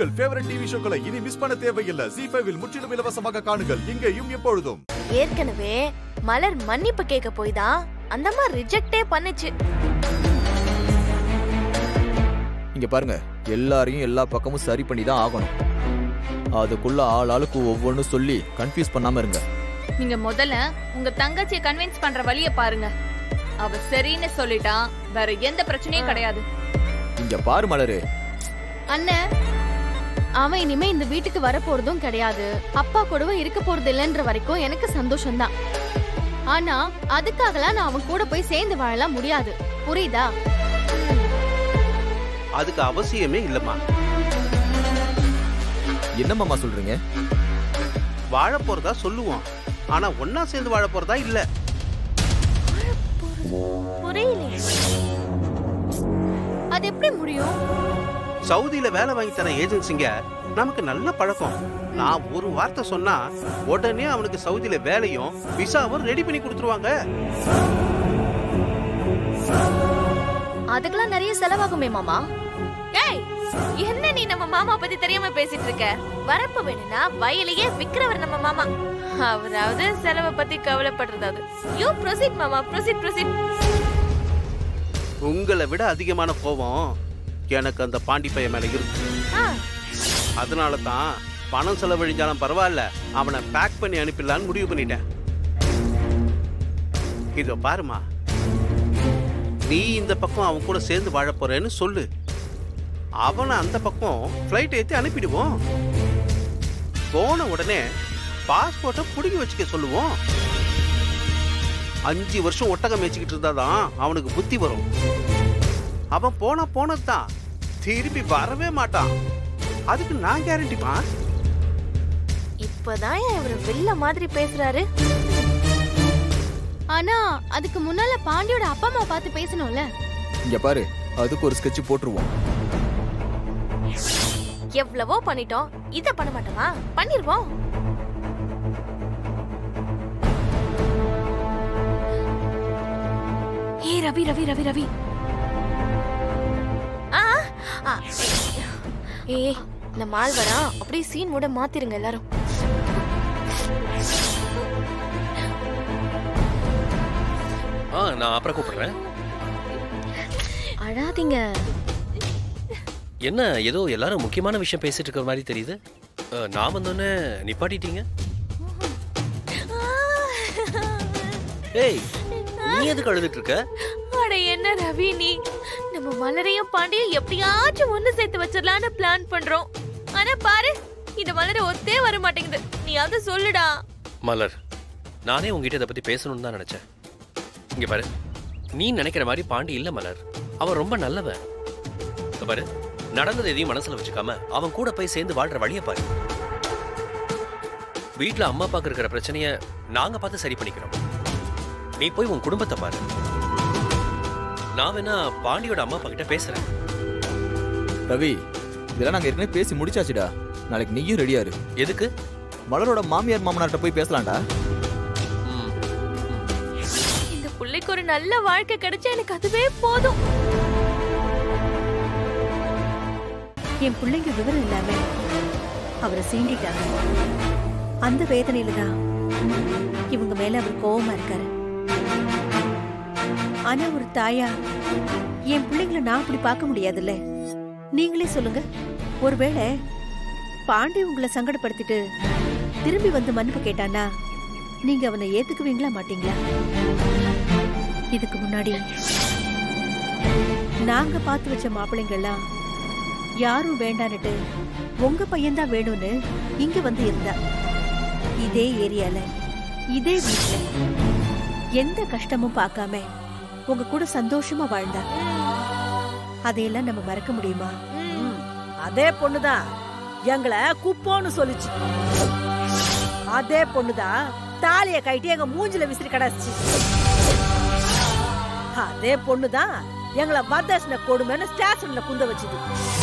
உங்கள் favourite TV ஷோக்களை இனி miss பண்ண தேவையில்லை ஜி ஃபைவில் முற்றிலும் இலவசமாக காணுங்கள் இங்கேயும் எப்பொழுதும் ஏற்கனவே மலர் மன்னிப்பு கேட்க போய் தான் அந்த அம்மா ரிஜெக்டே பண்ணுச்சு இங்க பாருங்க எல்லாரையும் எல்லா பக்கமும் சரி பண்ணி தான் ஆகணும் அதுக்குள்ள ஆள் ஆளுக்கு ஒவ்வொன்றும் சொல்லி கன்ஃபியூஸ் பண்ணாம இருங்க நீங்க முதல்ல உங்க தங்கச்சியை கன்வின்ஸ் பண்ற வழிய பாருங்க அவ சரின்னு சொல்லிட்டா வேற எந்த பிரச்சனையும் கிடையாது இங்க பாரு மலரு அண்ணன் அவன் இனிமே இந்த வீட்டுக்கு வர போறதும் கிடையாது அப்பா கூடவும் இருக்க போறது இல்லைன்ற வரைக்கும் எனக்கு சந்தோஷம்தான் ஆனா அதுக்காகலாம் நான் அவன் கூட போய் சேர்ந்து வாழலாம் முடியாது புரியுதா அதுக்கு அவசியமே இல்லம்மா என்னம்மாமா சொல்றீங்க வாழ போறதா சொல்லுவோம் ஆனா ஒன்னா சேர்ந்து வாழ போறதா இல்ல புரியலையே அது எப்படி முடியும் சவுதியில வேலை வாங்கி தர ஏஜென்சிங்க நமக்கு நல்ல பழக்கம் நான் ஒரு வார்த்தை சொன்னா உடனே அவனுக்கு சவுதியில வேலையும் விசாவும் ரெடி பண்ணி கொடுத்துருவாங்க அதுக்கெல்லாம் நிறைய செலவாகுமே மாமா ஏய் என்ன நீ நம்ம மாமா பத்தி தெரியாம பேசிட்டு இருக்க வரப்பு வேணும்னா வயலையே விக்கிறவர் நம்ம மாமா அவராவது செலவை பத்தி கவலைப்படுறதாவது யூ ப்ரொசீட் மாமா ப்ரொசீட் ப்ரொசீட் உங்களை விட அதிகமான கோபம் எனக்கு அந்த பாண்டி பையன் மேல இருக்கு அதனால தான் பணம் செலவழிஞ்சாலும் பரவாயில்ல அவனை பேக் பண்ணி அனுப்பிடலான்னு முடிவு பண்ணிட்டேன் இதோ பாருமா நீ இந்த பக்கம் அவன் கூட சேர்ந்து வாழ போறேன்னு சொல்லு அவனை அந்த பக்கம் ஃப்ளைட் ஏற்றி அனுப்பிடுவோம் போன உடனே பாஸ்போர்ட்டை புடுங்கி வச்சுக்க சொல்லுவோம் அஞ்சு வருஷம் ஒட்டகம் மேய்ச்சிக்கிட்டு இருந்தாதான் அவனுக்கு புத்தி வரும் அவன் போனா போனதுதான் திரும்பி வரவே மாட்டான் அதுக்கு நான் கேரண்டிமா இப்பதான் இவர் வில்ல மாதிரி பேசுறாரு ஆனா அதுக்கு முன்னால பாண்டியோட அப்பா அம்மா பார்த்து பேசணும்ல இங்க பாரு அதுக்கு ஒரு ஸ்கெட்ச் போட்டுருவோம் எவ்வளவோ பண்ணிட்டோம் இத பண்ண மாட்டோமா பண்ணிருவோம் ஏ ரவி ரவி ரவி ரவி ஆ, ஆ, ஏய் இந்த மால் வரா அப்படியே சீன் மூட மாத்திருங்க எல்லாரும் ஆ நான் அப்புறம் கூப்பிடுறேன் அழாதீங்க என்ன ஏதோ எல்லாரும் முக்கியமான விஷயம் பேசிட்டு இருக்கிற மாதிரி தெரியுது அ, நான் வந்தோடனே நிப்பாட்டிட்டீங்க ஏய் நீ எதுக்கு அழுதுட்டு இருக்க அட என்ன ரவி நீ நம்ம மலரையும் பாண்டியும் எப்படியாச்சும் ஒண்ணு சேர்த்து வச்சிடலாம்னு பிளான் பண்றோம் ஆனா பாரு இந்த மலர ஒத்தே வர மாட்டேங்குது நீயாவது சொல்லுடா மலர் நானே உங்ககிட்ட இதை பத்தி பேசணும்னு தான் நினைச்சேன் இங்க பாரு நீ நினைக்கிற மாதிரி பாண்டி இல்ல மலர் அவன் ரொம்ப நல்லவன் இங்க பாரு நடந்தது எதையும் மனசுல வச்சுக்காம அவன் கூட போய் சேர்ந்து வாழ்ற வழிய பாரு வீட்ல அம்மா அப்பாக்கு இருக்கிற பிரச்சனைய நாங்க பார்த்து சரி பண்ணிக்கிறோம் நீ போய் உன் குடும்பத்தை பாரு நான் வேணா பாண்டியோட அம்மா அப்பா கிட்ட பேசுறேன் ரவி இதெல்லாம் நாங்க ஏற்கனவே பேசி முடிச்சாச்சுடா நாளைக்கு நீயும் ரெடியா இரு எதுக்கு மலரோட மாமியார் மாமனார்ட்ட போய் பேசலாம்டா ம், இந்த புள்ளைக்கு ஒரு நல்ல வாழ்க்கை கிடைச்சா எனக்கு அதுவே போதும் என் பிள்ளைங்க விவரம் இல்லாம அவரை சீண்டிட்டாங்க அந்த வேதனையில தான் இவங்க மேல அவர் கோவமா இருக்காரு ஆனா ஒரு தாயா என் பிள்ளைங்களை நான் அப்படி பார்க்க முடியாதுல்ல நீங்களே சொல்லுங்க ஒருவேளை பாண்டி உங்களை சங்கடப்படுத்திட்டு திரும்பி வந்து மன்னிப்பு கேட்டானா நீங்க அவனை ஏத்துக்குவீங்களா மாட்டீங்களா இதுக்கு முன்னாடி நாங்க பார்த்து வச்ச மாப்பிள்ளைங்கெல்லாம் யாரும் வேண்டான்னுட்டு உங்க பையன்தான் வேணும்னு இங்க வந்து இருந்தா இதே ஏரியால இதே வீட்ல எந்த கஷ்டமும் பார்க்காம உங்க கூட சந்தோஷமா வாழ்ந்தா அதையெல்லாம் நம்ம மறக்க முடியுமா அதே பொண்ணுதான் எங்களை குப்போன்னு சொல்லுச்சு அதே பொண்ணுதான் தாலிய கைட்டி எங்க மூஞ்சில விசிறி கடாச்சு அதே பொண்ணுதான் எங்களை வரதட்சணை கொடுமைன்னு ஸ்டேஷன்ல குந்த வச்சுது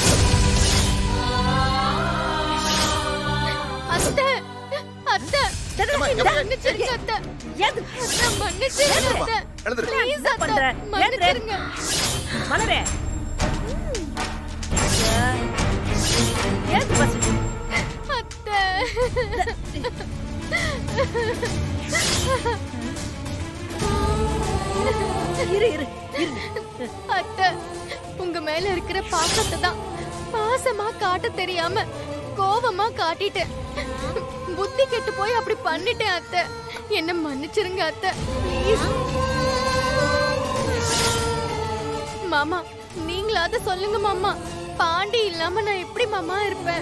அத்தை அத்தை மன்னிச்சிருங்க அத்தை எது? அத்தை மன்னிச்சிருங்க அத்தை ப்ளீஸ் என்ன அத்தை பண்ற? மன்னிச்சிருங்க மலரே எது? இரு இரு இரு அத்தை உங்க மேல இருக்கிற பாசத்தை தான் பாசமா காட்ட தெரியாம கோவமா காட்டிட்டேன் புத்தி கெட்டு போய் அப்படி பண்ணிட்டேன் அத்தை என்ன மன்னிச்சிருங்க அத்தை ப்ளீஸ் மாமா நீங்களாவது சொல்லுங்க மாமா பாண்டி இல்லாம நான் எப்படி மாமா இருப்பேன்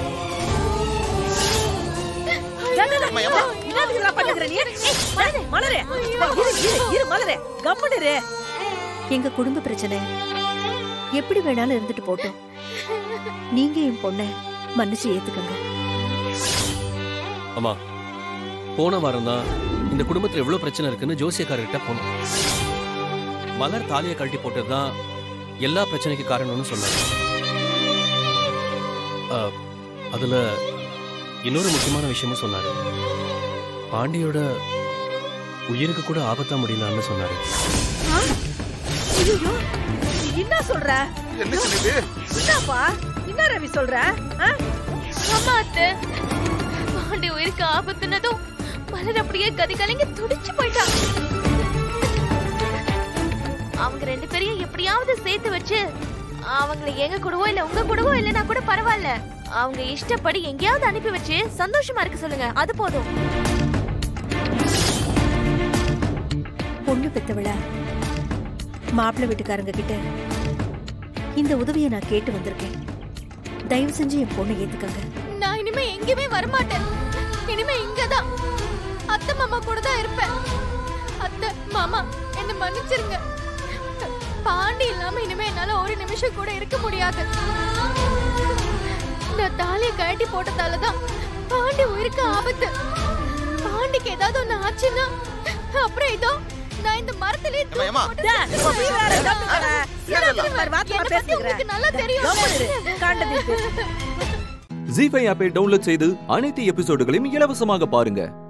என்னதுக்கு இதெல்லாம் பண்ணுகிற நீ? ஏய், மலரே இரு இரு இரு மலரே கம்முனு இரு. எங்க குடும்ப பிரச்சனை எப்படி வேணாலும் இருந்துட்டு போட்டோம் நீங்க என் பொண்ண மன்னிச்சு ஏத்துக்கங்க அம்மா போன வாரம் தான் இந்த குடும்பத்துல எவ்வளவு பிரச்சனை இருக்குன்னு ஜோசியக்காரர்கிட்ட போனோம் மலர் தாலியை கழட்டி போட்டது தான் எல்லா பிரச்சனைக்கு காரணம்னு சொன்னாங்க ஆ, அதுல இன்னொரு முக்கியமான விஷயமும் சொன்னாரு பாண்டியோட உயிருக்கு கூட ஆபத்தா முடியலான்னு சொன்னாரு ஐயையோ, நீ என்ன சொல்ற என்ன சொல்லுது என்னப்பா என்ன ரவி சொல்ற ஆ? ஆமா அத்தை பாண்டி உயிருக்கு ஆபத்துனதும் மலர் அப்படியே கதி கலங்கி துடிச்சு போயிட்டா அவங்க ரெண்டு பேரையும் எப்படியாவது சேர்த்து வச்சு அவங்களை எங்க கூடவோ இல்ல உங்க கூடவோ இல்லைன்னா கூட பரவாயில்ல அவங்க இஷ்டப்படி எங்கேயாவது அனுப்பி வச்சு சந்தோஷமா இருக்க சொல்லுங்க அது போதும் பொண்ணு பெத்தவள மாப்பிள்ளை வீட்டுக்காரங்க கிட்ட இந்த உதவியை நான் கேட்டு வந்திருக்கேன் தயவு செஞ்சு என் பொண்ணை ஏத்துக்கங்க நான் இனிமே எங்கேயுமே வரமாட்டேன் இனிமே இங்கதான் அத்தை மாமா கூட தான் இருப்பேன் அத்தை மாமா என்ன மன்னிச்சிருங்க பாண்டி இல்லாம இனிமே என்னால ஒரு நிமிஷம் கூட இருக்க முடியாது நான் தாலியை கழட்டி போட்டதால தான் பாண்டி உயிருக்கு ஆபத்து பாண்டிக்கு ஏதாவது ஒண்ணு ஆச்சுன்னா அப்புறம் இதோ நான் இந்த மரத்திலே தூக்கி ஏம்மா, போட்டு டே, செத்துருவேன். நீ வேற கம்முனு இரு. இல்ல, இல்ல. இந்த மாதிரி வார்த்தைலாம் என்னை பத்தி பேசுகிற. உங்களுக்கு நல்லா தெரியும் கம்முனு இரு. காண்டது இது. ஜி ஃபைவ் ஆப்பை டவுன்லோட் செய்து அனைத்து எபிசோடுகளையும் இலவசமாக பாருங்க